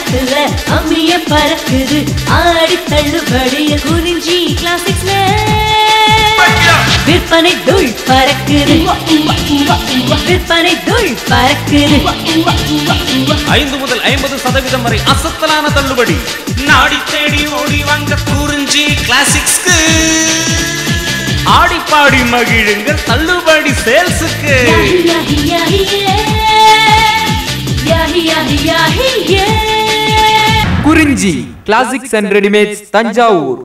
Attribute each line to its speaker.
Speaker 1: காத்துல அம்மிய பறக்குது ஆடி தள்ளுபடியில் குறிஞ்சி கிளாசிக்ஸ்ல விற்பனை துள் பறக்குது விற்பனை துள் பறக்குது
Speaker 2: ஐந்து முதல் ஐம்பது சதவீதம் வரை அசத்தலான தள்ளுபடி நாடி தேடி ஓடி வாங்க குறிஞ்சி கிளாசிக்ஸ்க்கு ஆடி பாடி மகிழுங்கள் தள்ளுபடி சேல்ஸுக்கு
Speaker 1: யாஹி யாஹி யாஹி யே. யாஹி யாஹி யாஹி யே.
Speaker 3: குறிஞ்சி கிளாசிக்ஸ் அண்ட் ரெடிமேட்ஸ் தஞ்சாவூர்